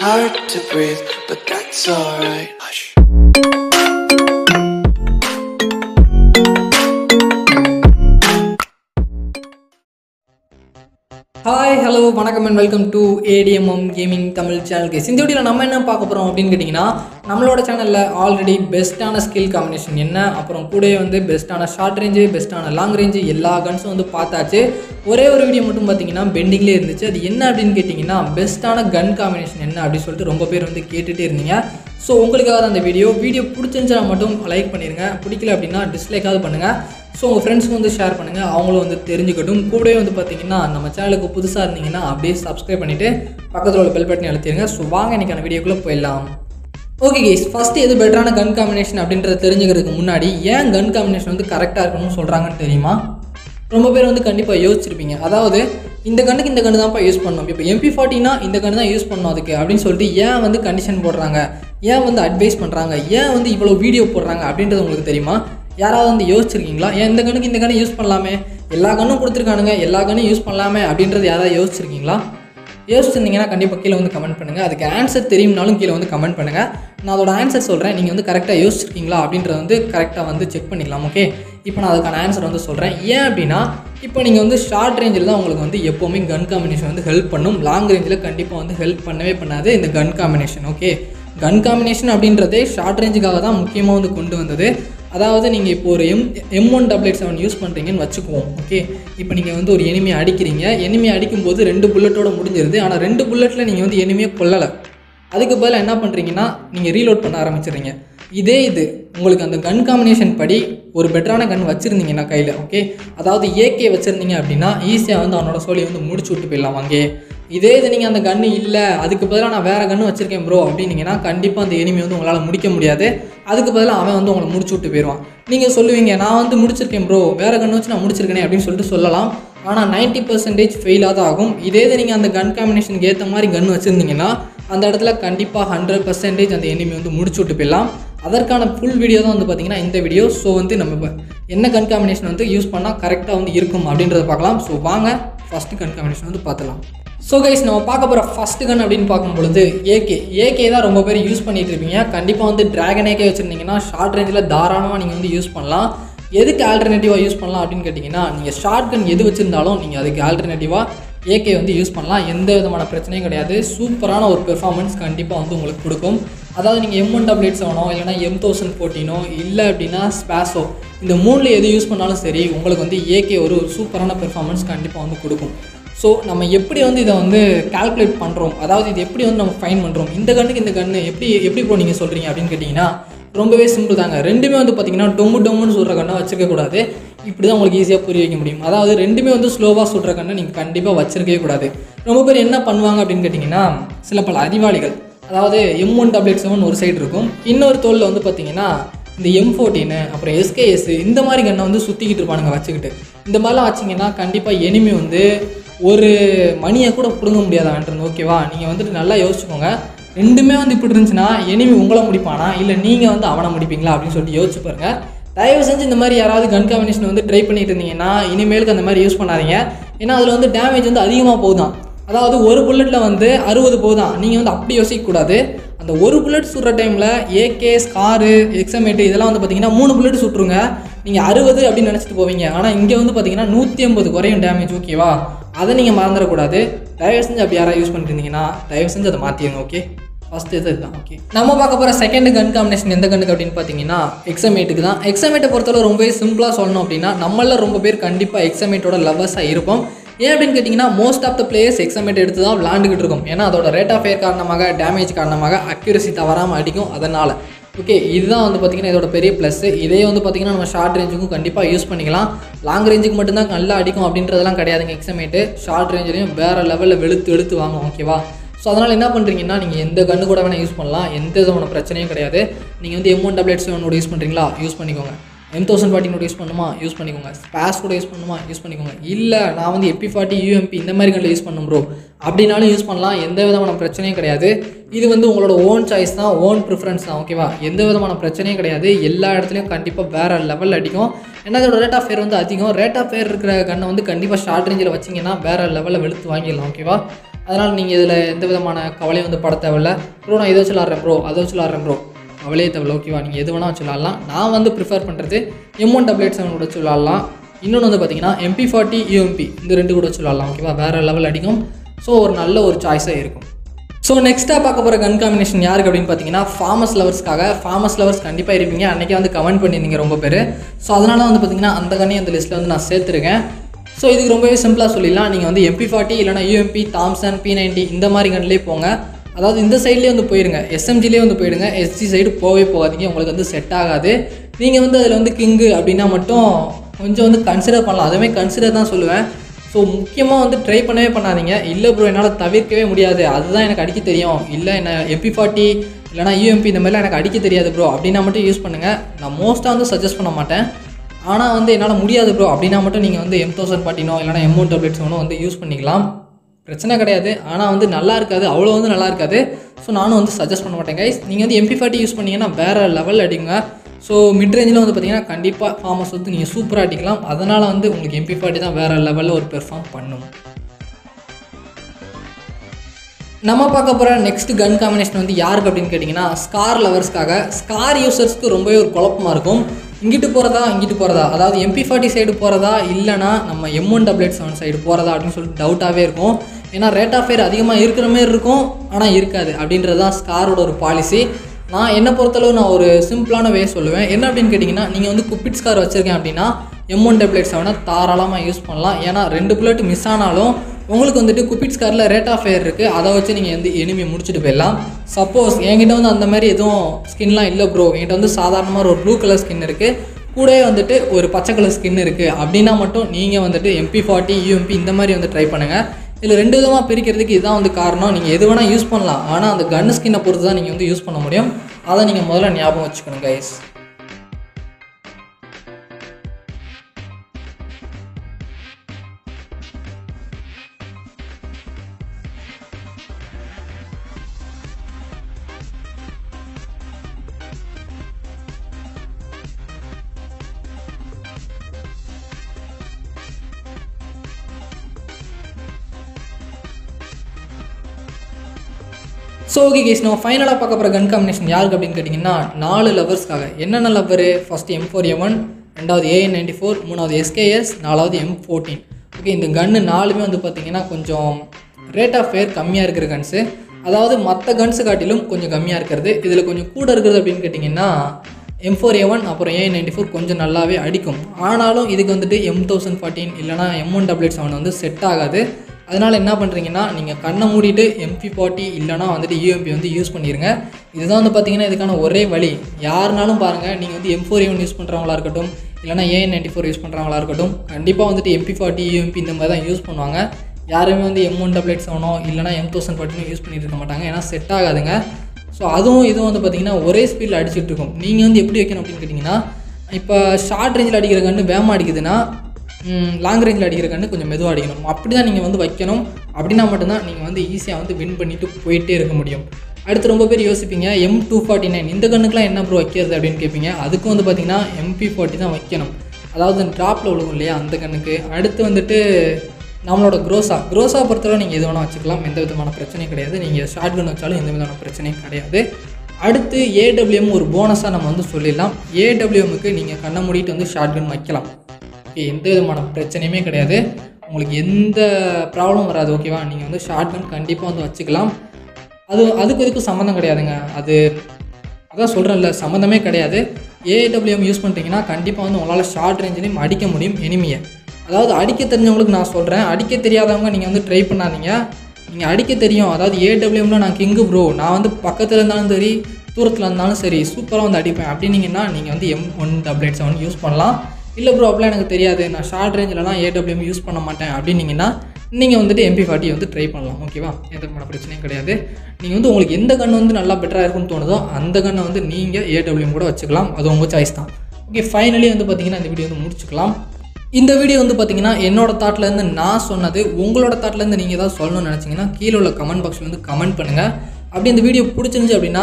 hard to breathe, but that's alright. Hush. Hi hello வணக்கம் and welcome to ATMM gaming Tamil channel guys இந்த வீடியோவில் நம்ம என்ன பார்க்க போகிறோம் அப்படின்னு கேட்டிங்கன்னா நம்மளோட சேனலில் ஆல்ரெடி பெஸ்ட்டான ஸ்கில் காம்பினேஷன் என்ன அப்புறம் கூடவே வந்து பெஸ்ட்டான ஷார்ட் ரேஞ்சு பெஸ்ட்டான லாங் ரேஞ்சு எல்லா கன்ஸும் வந்து பார்த்தாச்சு ஒரே ஒரு வீடியோ மட்டும் பார்த்தீங்கன்னா பெண்டிங்லேயே இருந்துச்சு அது என்ன அப்படின்னு கேட்டிங்கன்னா பெஸ்ட்டான கன் காம்பினேஷன் என்ன அப்படின்னு சொல்லிட்டு ரொம்ப பேர் வந்து கேட்டுகிட்டே இருந்தீங்க ஸோ உங்களுக்காக தான் அந்த வீடியோ வீடியோ பிடிச்சிருந்துச்சா மட்டும் லைக் பண்ணிடுங்க பிடிக்கல அப்படின்னா டிஸ்லைக்காவது பண்ணுங்கள் ஸோ உங்கள் ஃப்ரெண்ட்ஸுக்கு வந்து ஷேர் பண்ணுங்கள் அவங்களும் வந்து தெரிஞ்சுக்கட்டும் கூடவே வந்து பார்த்தீங்கன்னா நம்ம சேனலுக்கு புதுசாக இருந்தீங்கன்னா அப்படியே சப்ஸ்கிரைப் பண்ணிவிட்டு பக்கத்தில் உள்ள பெல் பட்டனை அழுத்திடுங்க ஸோ வாங்க இன்றைக்கான வீடியோக்குள்ளே போயிடலாம் ஓகே கேஸ் ஃபஸ்ட்டு எது பெட்டரான கன் காம்பினேஷன் அப்படின்றத தெரிஞ்சுக்கிறதுக்கு முன்னாடி ஏன் கன் காம்பினேஷன் வந்து கரெக்டாக இருக்கணும்னு சொல்கிறாங்கன்னு தெரியுமா ரொம்ப பேர் வந்து கண்டிப்பாக யோசிச்சிருப்பீங்க அதாவது இந்த கண்ணுக்கு இந்த கன்று தான்ப்பா யூஸ் பண்ணணும் இப்போ எம்பி ஃபார்ட்டினா இந்த கன்று தான் யூஸ் பண்ணணும் அதுக்கு அப்படின்னு சொல்லிட்டு ஏன் வந்து கண்டிஷன் போடுறாங்க ஏன் வந்து அட்வைஸ் பண்ணுறாங்க ஏன் வந்து இவ்வளோ வீடியோ போடுறாங்க அப்படின்றது உங்களுக்கு தெரியுமா யாராவது வந்து யோசிச்சிருக்கீங்களா ஏன் இந்த கண்ணுக்கு இந்த கண்ணை யூஸ் பண்ணலாமே எல்லா கண்ணும் கொடுத்துருக்கானுங்க எல்லா கண்ணும் யூஸ் பண்ணலாமே அப்படின்றது யாராவது யோசிச்சிருக்கீங்களா யோசிச்சிருந்தீங்கன்னா கண்டிப்பாக கீழே வந்து கமெண்ட் பண்ணுங்கள் அதுக்கு ஆன்சர் தெரியும்னாலும் கீழே வந்து கமெண்ட் பண்ணுங்கள் நான் அதோட ஆன்சர் சொல்கிறேன் நீங்கள் வந்து கரெக்டாக யோசிச்சிருக்கீங்களா அப்படின்றத வந்து கரெக்டாக வந்து செக் பண்ணிக்கலாம் ஓகே இப்போ நான் அதுக்கான ஆன்சர் வந்து சொல்கிறேன் ஏன் அப்படின்னா இப்போ நீங்கள் வந்து ஷார்ட் ரேஞ்சில் தான் உங்களுக்கு வந்து எப்போவுமே கன் காம்பினேஷன் வந்து ஹெல்ப் பண்ணும் லாங் ரேஞ்சில் கண்டிப்பாக வந்து ஹெல்ப் பண்ணவே பண்ணாது இந்த gun combination okay gun combination அப்படின்றதே ஷார்ட் ரேஞ்சுக்காக தான் முக்கியமாக வந்து கொண்டு வந்தது அதாவது நீங்கள் இப்போ ஒரு M M one double eight seven use பண்ணுறீங்கன்னு வச்சுக்குவோம் ஓகே இப்போ நீங்கள் வந்து ஒரு எனிமையை அடிக்கிறீங்க எனிமையை அடிக்கும்போது ரெண்டு புல்லட்டோட முடிஞ்சிருது ஆனால் ரெண்டு புல்லட்டில் நீங்கள் வந்து எனிமையை கொல்லலை அதுக்கு பதிலாக என்ன பண்ணுறீங்கன்னா நீங்கள் ரீலோட் பண்ண ஆரம்பிச்சிடுறீங்க இதே இது உங்களுக்கு அந்த கன் காம்பினேஷன் படி ஒரு பெட்டரான கன் வச்சுருந்தீங்கன்னா கையில் ஓகே அதாவது ஏகே வச்சுருந்தீங்க அப்படின்னா ஈஸியாக வந்து அவனோட சோழியை வந்து முடிச்சு விட்டு போயிடலாம் அங்கே இதே இது நீங்கள் அந்த கன்று இல்லை அதுக்கு பதிலாக நான் வேறு கன்று வச்சுருக்கேன் ப்ரோ அப்படின்னீங்கன்னா கண்டிப்பாக அந்த எனிமி வந்து உங்களால் முடிக்க முடியாது அதுக்கு பதிலாக அவன் வந்து உங்களை முடிச்சு விட்டு போயிடுவான் நீங்கள் சொல்லுவீங்க நான் வந்து முடிச்சிருக்கேன் ப்ரோ வேறு கன்று வச்சு நான் முடிச்சிருக்கேனே அப்படின்னு சொல்லிட்டு சொல்லலாம் ஆனால் நைன்ட்டி பர்சன்டேஜ் ஃபெயிலாக தான் ஆகும் இதே இது நீங்கள் அந்த கன் காம்பினேஷனுக்கு ஏற்ற மாதிரி கன் வச்சுருந்தீங்கன்னா அந்த இடத்துல கண்டிப்பாக ஹண்ட்ரட் பர்சன்டேஜ் அந்த எனிமி வந்து முடிச்சு விட்டு போயிடலாம் அதற்கான ஃபுல் வீடியோ தான் வந்து பார்த்திங்கன்னா இந்த வீடியோ ஸோ வந்து நம்ம இப்ப என்ன கன் காம்பினேஷன் வந்து யூஸ் பண்ணால் கரெக்டாக வந்து இருக்கும் அப்படின்றத பார்க்கலாம் ஸோ வாங்க ஃபஸ்ட்டு கன் காம்பினேஷன் வந்து பார்த்துலாம் ஸோ கைஸ் நம்ம பார்க்க போகிற ஃபஸ்ட்டு கன் அப்படின்னு பார்க்கும் பொழுது ஏகே ஏகே தான் ரொம்ப பேர் யூஸ் பண்ணிட்டு இருப்பீங்க கண்டிப்பாக வந்து டிராகன் ஏகே வச்சுருந்தீங்கன்னா ஷார்ட் ரேஞ்சில் தாராளமாக நீங்கள் வந்து யூஸ் பண்ணலாம் எதுக்கு ஆல்டர்னேட்டிவாக யூஸ் பண்ணலாம் அப்படின்னு கேட்டிங்கன்னா நீங்கள் ஷார்ட் கன் எது வச்சுருந்தாலும் நீங்கள் அதுக்கு ஆல்டர்னேட்டிவாக ஏகே வந்து யூஸ் பண்ணலாம் எந்த விதமான பிரச்சனையும் கிடையாது சூப்பரான ஒரு பெர்ஃபார்மன்ஸ் கண்டிப்பாக வந்து உங்களுக்கு கொடுக்கும் அதாவது நீங்கள் எம் ஒன் டபுள் எயிட் செவனோ இல்லைனா எம் தௌசண்ட் ஃபோர்டீனோ இல்லை அப்படின்னா ஸ்பேஸோ இந்த மூணில் எது யூஸ் பண்ணாலும் சரி உங்களுக்கு வந்து ஏகே ஒரு சூப்பரான பெர்ஃபார்மன்ஸ் கண்டிப்பாக வந்து கொடுக்கும் ஸோ நம்ம எப்படி வந்து இதை வந்து கால்குலேட் பண்ணுறோம் அதாவது இது எப்படி வந்து நம்ம ஃபைன் பண்ணுறோம் இந்த கண்ணுக்கு இந்த கன்று எப்படி எப்படி ப்ரோ நீங்கள் சொல்கிறீங்க அப்படின்னு கேட்டிங்கன்னா ரொம்பவே சிம்பிள் தாங்க ரெண்டுமே வந்து பார்த்தீங்கன்னா டொம்மு டொம்முன்னு சொல்கிற கண்ணை வச்சிருக்கக்கூடாது இப்படி தான் உங்களுக்கு ஈஸியாக புரிய வைக்க முடியும் அதாவது ரெண்டுமே வந்து ஸ்லோவாக சுடுற கண்ணை நீங்கள் கண்டிப்பாக வச்சிருக்கவே கூடாது ரொம்ப பேர் என்ன பண்ணுவாங்க அப்படின்னு கேட்டிங்கன்னா சில பல அறிவாளிகள் அதாவது எம் ஒன் டபுள் செவன் ஒரு சைடு இருக்கும் இன்னொரு தோலில் வந்து பார்த்தீங்கன்னா இந்த எம் ஃபோர்டீனு அப்புறம் எஸ்கேஎஸ் இந்த மாதிரி கண்ணை வந்து சுற்றிக்கிட்டு இருப்பானுங்க வச்சுக்கிட்டு இந்த மாதிரிலாம் வச்சிங்கன்னா கண்டிப்பாக எனிமி வந்து ஒரு மணியை கூட பிடுங்க முடியாது அவன்ட்டு ஓகேவா நீங்கள் வந்துட்டு நல்லா யோசிச்சுக்கோங்க ரெண்டுமே வந்து இப்படி இருந்துச்சுன்னா எனிமி உங்களை முடிப்பானா இல்லை நீங்கள் வந்து அவனை முடிப்பீங்களா அப்படின்னு சொல்லிட்டு யோசிச்சு பாருங்க தயவு செஞ்சு இந்த மாதிரி யாராவது கன் காம்பினேஷன் வந்து ட்ரை பண்ணிட்டு இருந்தீங்கன்னா இனிமேலுக்கு அந்த மாதிரி யூஸ் பண்ணாதீங்க ஏன்னா அதில் வந்து டேமேஜ் வந்து அதிகமாக போகுதான் அதாவது ஒரு புல்லட்டில் வந்து அறுபது போகுதான் நீங்கள் வந்து அப்படி யோசிக்கக்கூடாது அந்த ஒரு புல்லட் சுடுற டைமில் ஏகே ஸ்காரு எக்ஸமேட்டு இதெல்லாம் வந்து பார்த்தீங்கன்னா மூணு புல்லட் சுட்டுருங்க நீங்கள் அறுபது அப்படின்னு நினச்சிட்டு போவீங்க ஆனால் இங்கே வந்து பார்த்தீங்கன்னா நூற்றி ஐம்பது குறையும் டேமேஜ் ஓகேவா அதை நீங்கள் மறந்துடக்கூடாது தயவு செஞ்சு அப்படி யாராவது யூஸ் பண்ணிட்டு இருந்தீங்கன்னா தயவு செஞ்சு அதை மாற்றிடுங்க ஓகே ஃபஸ்ட் இது இதுதான் ஓகே நம்ம பார்க்க போகிற செகண்ட் கன் காம்பினேஷன் எந்த கண்ணுக்கு அப்படின்னு பார்த்தீங்கன்னா எக்ஸமேட்டுக்கு தான் எக்ஸமேட்டை பொறுத்தவரை ரொம்பவே சிம்பிளாக சொல்லணும் அப்படின்னா நம்மள ரொம்ப பேர் கண்டிப்பாக எக்ஸமேட்டோட லவ்வர்ஸாக இருப்போம் ஏன் அப்படின்னு கேட்டிங்கன்னா மோஸ்ட் ஆஃப் த பிளேயர்ஸ் எக்ஸமேட் எடுத்து தான் விளாண்டுக்கிட்டு இருக்கும் ஏன்னா அதோட ரேட் ஆஃப் ஃபேர் காரணமாக டேமேஜ் காரணமாக அக்யூரசி தவறாமல் அடிக்கும் அதனால் ஓகே இதுதான் வந்து பார்த்திங்கன்னா இதோட பெரிய ப்ளஸ் இதே வந்து பார்த்திங்கன்னா நம்ம ஷார்ட் ரேஞ்சுக்கும் கண்டிப்பாக யூஸ் பண்ணிக்கலாம் லாங் ரேஞ்சுக்கு மட்டும்தான் நல்லா அடிக்கும் அப்படின்றதெல்லாம் கிடையாதுங்க எக்ஸமேட்டு ஷார்ட் ரேஞ்சிலையும் வேறு லெவலில் வெளுத்து வெளுத்து வாங்கும் ஓகேவா ஸோ அதனால் என்ன பண்ணுறீங்கன்னா நீங்கள் எந்த கன்று கூட வேணால் யூஸ் பண்ணலாம் எந்த விதமான பிரச்சனையும் கிடையாது நீங்கள் வந்து எம் ஒன் டபுள் செவனோட யூஸ் பண்ணுறீங்களா யூஸ் பண்ணிக்கோங்க எம் தௌசண்ட் ஃபார்ட்டினோட யூஸ் பண்ணுமா யூஸ் பண்ணிக்கோங்க ஸ்பேஸ் கூட யூஸ் பண்ணுமா யூஸ் பண்ணிக்கோங்க இல்லை நான் வந்து எப்பி ஃபார்ட்டி யூஎம்பி இந்த மாதிரி கண்டில் யூஸ் பண்ணும் ப்ரோ அப்படின்னாலும் யூஸ் பண்ணலாம் எந்த விதமான பிரச்சனையும் கிடையாது இது வந்து உங்களோட ஓன் சாய்ஸ் தான் ஓன் ப்ரிஃபரன்ஸ் தான் ஓகேவா எந்த விதமான பிரச்சனையும் கிடையாது எல்லா இடத்துலையும் கண்டிப்பாக வேறு லெவல் அடிக்கும் ஏன்னா அதோட ரேட் ஆஃப் ஃபேர் வந்து அதிகம் ரேட் ஆஃப் ஃபேர் இருக்கிற கண்ணை வந்து கண்டிப்பாக ஷார்ட் ரேஞ்சில் வச்சிங்கன்னா வேறு லெவலில் வெளுத்து வாங்கிடலாம் ஓகேவா அதனால் நீங்கள் இதில் எந்த விதமான கவலையும் வந்து பட தேவையில்ல ப்ரோ நான் இதை வச்சு விளாட்றேன் ப்ரோ அதை வச்சு விளாட்றேன் ப்ரோ கவலையே தேவையில்ல ஓகேவா நீங்கள் எது வேணால் வச்சு விளாட்லாம் நான் வந்து ப்ரிஃபர் பண்ணுறது M one double eight seven கூட வச்சு விளாட்லாம் இன்னொன்று வந்து பார்த்தீங்கன்னா எம்பி ஃபார்ட்டி யூஎம்பி இந்த ரெண்டு கூட வச்சு விளாட்லாம் ஓகேவா வேறு லெவல் அடிக்கும் ஸோ ஒரு நல்ல ஒரு சாய்ஸாக இருக்கும் ஸோ நெக்ஸ்ட்டாக பார்க்க போகிற கன் காம்பினேஷன் யாருக்கு அப்படின்னு பார்த்தீங்கன்னா ஃபார்மஸ் லவர்ஸ்க்காக ஃபார்மஸ் லவர்ஸ் கண்டிப்பாக இருப்பீங்க அன்றைக்கே வந்து கமெண்ட் பண்ணியிருந்தீங்க ரொம்ப பேர் ஸோ அதனால வந்து பார்த்தீங்கன்னா அந்த கண்ணையும் அந்த லிஸ்ட்டில் வந்து நான் சேர்த்துருக்கேன் ஸோ இதுக்கு ரொம்பவே சிம்பிளாக சொல்லிடலாம் நீங்கள் வந்து எம்பி ஃபார்ட்டி இல்லைனா யூஎம்பி தாம்சன் பி நைன்டி இந்த மாதிரி கன்லேயே போங்க அதாவது இந்த சைட்லேயே வந்து போயிடுங்க எஸ்எம்ஜிலே வந்து போயிடுங்க எஸ்ஜி சைடு போகவே போகாதீங்க உங்களுக்கு வந்து செட் ஆகாது நீங்கள் வந்து அதில் வந்து கிங்கு அப்படின்னா மட்டும் கொஞ்சம் வந்து கன்சிடர் பண்ணலாம் அதுவுமே கன்சிடர் தான் சொல்லுவேன் ஸோ முக்கியமாக வந்து ட்ரை பண்ணவே பண்ணாதீங்க இல்லை ப்ரோ என்னால் தவிர்க்கவே முடியாது அதுதான் எனக்கு அடிக்க தெரியும் இல்லை என்ன எம்பி ஃபார்ட்டி இல்லைனா யூஎம்பி இந்த மாதிரிலாம் எனக்கு அடிக்க தெரியாது ப்ரோ அப்படின்னா மட்டும் யூஸ் பண்ணுங்கள் நான் மோஸ்ட்டாக வந்து சஜஸ்ட் பண்ண மாட்டேன் ஆனால் வந்து என்னால் முடியாது ப்ரோ அப்படின்னா மட்டும் நீங்கள் வந்து எம் தௌசண்ட் ஃபார்ட்டினோ இல்லைனா எம் ஒன் டப்ளெட்ஸ் வேணோ வந்து யூஸ் பண்ணிக்கலாம் பிரச்சனை கிடையாது ஆனால் வந்து நல்லா இருக்காது அவ்வளோ வந்து நல்லா இருக்காது ஸோ நானும் வந்து சஜஸ்ட் பண்ண மாட்டேன் கைஸ் நீங்கள் வந்து எம்பி ஃபார்ட்டி யூஸ் பண்ணீங்கன்னா வேறு லெவல் அடிங்க ஸோ மிட் ரேஞ்சில் வந்து பார்த்தீங்கன்னா கண்டிப்பாக ஃபார்மஸ் வந்து நீங்கள் சூப்பராக அடிக்கலாம் அதனால் வந்து உங்களுக்கு எம்பி ஃபார்ட்டி தான் வேறு லெவலில் ஒரு பெர்ஃபார்ம் பண்ணும் நம்ம பார்க்க போகிற நெக்ஸ்ட் கன் காம்பினேஷன் வந்து யாருக்கு அப்படின்னு கேட்டிங்கன்னா ஸ்கார் லவர்ஸ்க்காக ஸ்கார் யூசர்ஸ்க்கு ரொம்பவே ஒரு குழப்பமாக இருக்கும் இங்கிட்டு போகிறதா இங்கிட்டு போகிறதா அதாவது எம்பி ஃபார்ட்டி சைடு போகிறதா இல்லைனா நம்ம M one double seven side போகிறதா அப்படின்னு சொல்லிட்டு டவுட்டாகவே இருக்கும் ஏன்னா ரேட் ஆஃப் ஃபேர் அதிகமாக இருக்கிற மாதிரி இருக்கும் ஆனால் இருக்காது அப்படின்றது தான் ஸ்காரோட ஒரு பாலிசி நான் என்னை பொறுத்தளவு நான் ஒரு சிம்பிளான வே சொல்லுவேன் என்ன அப்படின்னு கேட்டிங்கன்னா நீங்கள் வந்து குப்பிட் ஸ்கார் வச்சுருக்கேன் அப்படின்னா எம் ஒன் டெப்ளேட் செவனை தாராளமாக யூஸ் பண்ணலாம் ஏன்னா ரெண்டு புல்லட் மிஸ் ஆனாலும் உங்களுக்கு வந்துட்டு குப்பிட் ஸ்காரில் ரேட் ஆஃப் ஃபேர் இருக்குது அதை வச்சு நீங்கள் வந்து எனிமி முடிச்சுட்டு போயிடலாம் சப்போஸ் என்கிட்ட வந்து அந்த மாதிரி எதுவும் ஸ்கின்லாம் இல்லை ப்ரோ என்கிட்ட வந்து சாதாரணமாக ஒரு ப்ளூ கலர் ஸ்கின் இருக்குது கூடவே வந்துட்டு ஒரு பச்சை கலர் ஸ்கின் இருக்குது அப்படின்னா மட்டும் நீங்கள் வந்துட்டு எம்பி ஃபார்ட்டி யூஎம்பி இந்த மாதிரி வந்து ட்ரை பண்ணுங்கள் இதில் ரெண்டு விதமாக பிரிக்கிறதுக்கு இதுதான் வந்து காரணம் நீங்கள் எது வேணால் யூஸ் பண்ணலாம் ஆனால் அந்த கன் ஸ்கின்னை பொறுத்து தான் நீங்கள் வந்து யூஸ் பண்ண முடியும் அதை நீங்கள் முதல்ல ஞாபகம் வச்சுக்கணும் கைஸ் ஸோ ஓகே கேஸ் நம்ம ஃபைனலாக பார்க்க போகிற கன் காம்பினேஷன் யாருக்கு அப்படின்னு கேட்டிங்கன்னா நாலு லவர்ஸ்க்காக என்னென்ன lover first M four M one ரெண்டாவது ஏஎன் நைன்டி ஃபோர் மூணாவது எஸ்கேஎஸ் நாலாவது எம் ஃபோர்டீன் ஓகே இந்த கன்று நாலுமே வந்து பார்த்திங்கன்னா கொஞ்சம் ரேட் ஆஃப் ஃபேர் கம்மியாக இருக்கிற கன்ஸு அதாவது மற்ற கன்ஸு காட்டிலும் கொஞ்சம் கம்மியாக இருக்கிறது இதில் கொஞ்சம் கூட இருக்கிறது அப்படின்னு கேட்டிங்கன்னா எம் ஃபோர் ஏ ஒன் அப்புறம் ஏ நைன்டி ஃபோர் கொஞ்சம் நல்லாவே அடிக்கும் ஆனாலும் இதுக்கு வந்துட்டு எம் தௌசண்ட் ஃபார்ட்டின் இல்லைனா எம் ஒன் டபுள் செவன் வந்து செட் ஆகாது அதனால் என்ன பண்ணுறீங்கன்னா நீங்கள் கண்ணை மூடிட்டு எம்பி ஃபார்ட்டி இல்லைனா வந்துட்டு யூஎம்பி வந்து யூஸ் பண்ணிடுங்க இதுதான் வந்து பார்த்தீங்கன்னா இதுக்கான ஒரே வழி யாருனாலும் பாருங்கள் நீங்கள் வந்து எம் ஃபோர் ஒன் யூஸ் பண்ணுறவங்களா இருக்கட்டும் இல்லைனா ஏஎன் நைன்டி ஃபோர் யூஸ் பண்ணுறவங்களா இருக்கட்டும் கண்டிப்பாக வந்துட்டு எம்பி ஃபார்ட்டி யூஎம்பி இந்த மாதிரி தான் யூஸ் பண்ணுவாங்க யாருமே வந்து எம் ஒன் டபுள் எயிட் செவனோ இல்லைனா எம் தௌசண்ட் ஃபார்ட்டினோ யூஸ் பண்ணிட்டு இருக்க மாட்டாங்க ஏன்னா செட் ஆகாதுங்க ஸோ அதுவும் இதுவும் வந்து பார்த்தீங்கன்னா ஒரே ஸ்பீடில் அடிச்சுட்டு இருக்கும் நீங்கள் வந்து எப்படி வைக்கணும் அப்படின்னு கேட்டிங்கன்னா இப்போ ஷார்ட் ரேஞ்சில் அடிக்கிற கன்று வேகமாக அடிக்குதுன்னா லாங் ரேஞ்சில் அடிக்கிற கன்று கொஞ்சம் மெதுவாக அடிக்கணும் அப்படி தான் நீங்கள் வந்து வைக்கணும் அப்படின்னா மட்டும்தான் நீங்கள் வந்து ஈஸியாக வந்து வின் பண்ணிட்டு போயிட்டே இருக்க முடியும் அடுத்து ரொம்ப பேர் யோசிப்பீங்க எம் டூ ஃபார்ட்டி நைன் இந்த கண்ணுக்குலாம் என்ன ப்ரோ வைக்கிறது அப்படின்னு கேட்பீங்க அதுக்கும் வந்து பார்த்தீங்கன்னா எம்பி ஃபார்ட்டி தான் வைக்கணும் அதாவது ட்ராப்பில் விழுகும் இல்லையா அந்த கண்ணுக்கு அடுத்து வந்துட்டு நம்மளோட க்ரோஸா க்ரோஸா பொறுத்தவரை நீங்கள் எது வேணால் வச்சுக்கலாம் எந்த விதமான பிரச்சனையும் கிடையாது நீங்கள் ஷார்ட் கன் வச்சாலும் எந்த விதமான பிரச்சனையும் கிடையாது அடுத்து ஏடபிள்யூஎம் ஒரு போனஸாக நம்ம வந்து சொல்லிடலாம் ஏடபிள்யூஎம்முக்கு நீங்கள் கண்ணை மூடிட்டு வந்து ஷார்ட் கன் வைக்கலாம் ஓகே எந்த விதமான பிரச்சனையுமே கிடையாது உங்களுக்கு எந்த ப்ராப்ளம் வராது ஓகேவா நீங்கள் வந்து ஷார்ட் கன் கண்டிப்பாக வந்து வச்சுக்கலாம் அது அதுக்கு இதுக்கும் சம்மந்தம் கிடையாதுங்க அது அதான் சொல்கிறேன்ல சம்மந்தமே கிடையாது ஏடபிள்யூஎம் யூஸ் பண்ணுறீங்கன்னா கண்டிப்பாக வந்து உங்களால் ஷார்ட் ரேஞ்சிலையும் அடிக்க முடியும் எனிமியை அதாவது அடிக்க தெரிஞ்சவங்களுக்கு நான் சொல்கிறேன் அடிக்க தெரியாதவங்க நீங்கள் வந்து ட்ரை பண்ணாதீங்க நீங்கள் அடிக்க தெரியும் அதாவது ஏடபிள்யூஎம்ல நான் கிங்கு ப்ரோ நான் வந்து பக்கத்தில் இருந்தாலும் சரி தூரத்தில் இருந்தாலும் சரி சூப்பராக வந்து அடிப்பேன் அப்படின்னீங்கன்னா நீங்கள் வந்து M one double eight seven use பண்ணலாம் இல்லை ப்ரோ அப்படிலாம் எனக்கு தெரியாது நான் ஷார்ட் ரேஞ்சிலலாம் ஏடபிள்யூஎம் யூஸ் பண்ண மாட்டேன் அப்படின்னீங்கன்னா நீங்கள் வந்துட்டு எம்பி ஃபார்ட்டி வந்து ட்ரை பண்ணலாம் ஓகேவா எந்த விதமான பிரச்சனையும் கிடையாது நீங்கள் வந்து உங்களுக்கு எந்த கன் வந்து நல்லா பெட்டராக இருக்கும்னு தோணுதோ அந்த கன்னை வந்து நீங்கள் ஏடபிள்யூஎம் கூட வச்சுக்கலாம் அது உங்கள் சாய்ஸ் தான் ஓகே ஃபைனலி வந்து பார்த்தீங்கன்னா இந்த வீடியோ வந்து முடிச்சுக்கலாம் இந்த வீடியோ வந்து பார்த்தீங்கன்னா என்னோட தாட்லேருந்து நான் சொன்னது உங்களோட தாட்லேருந்து நீங்கள் ஏதாவது சொல்லணும்னு நினச்சிங்கன்னா கீழே உள்ள கமெண்ட் பாக்ஸில் வந்து கமெண்ட் பண்ணுங்கள் அப்படி இந்த வீடியோ பிடிச்சிருந்துச்சு அப்படின்னா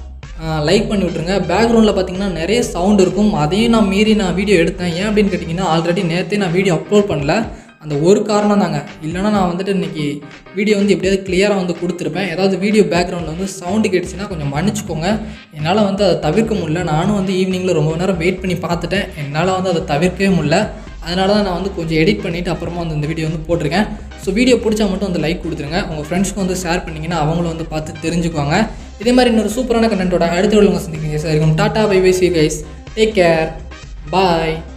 லைக் பண்ணி விட்ருங்க பேக்ரவுண்டில் பார்த்தீங்கன்னா நிறைய சவுண்ட் இருக்கும் அதையும் நான் மீறி நான் வீடியோ எடுத்தேன் ஏன் அப்படின்னு கேட்டிங்கன்னா ஆல்ரெடி நேற்றே நான் வீடியோ அப்லோட் பண்ணல அந்த ஒரு காரணம் தாங்க இல்லைனா நான் வந்துட்டு இன்றைக்கி வீடியோ வந்து எப்படியாவது கிளியராக வந்து கொடுத்துருப்பேன் ஏதாவது வீடியோ பேக்ரவுண்டில் வந்து சவுண்டு கேட்டுச்சுன்னா கொஞ்சம் மன்னிச்சுக்கோங்க என்னால் வந்து அதை தவிர்க்க முடியல நானும் வந்து ஈவினிங்கில் ரொம்ப நேரம் வெயிட் பண்ணி பார்த்துட்டேன் என்னால் வந்து அதை தவிர்க்கவே முடியல அதனால தான் நான் வந்து கொஞ்சம் எடிட் பண்ணிவிட்டு அப்புறமா வந்து இந்த வீடியோ வந்து போட்டிருக்கேன் ஸோ வீடியோ பிடிச்சா மட்டும் வந்து லைக் கொடுத்துருங்க உங்கள் ஃப்ரெண்ட்ஸ்க்கு வந்து ஷேர் பண்ணிங்கன்னா அவங்களும் வந்து பார்த்து தெரிஞ்சுக்குவாங்க இதே மாதிரி இன்னொரு சூப்பரான கண்டென்ட்டோட அடுத்த உள்ளவங்க சந்திக்கிறீங்க sir tata bye bye see guys take care பாய்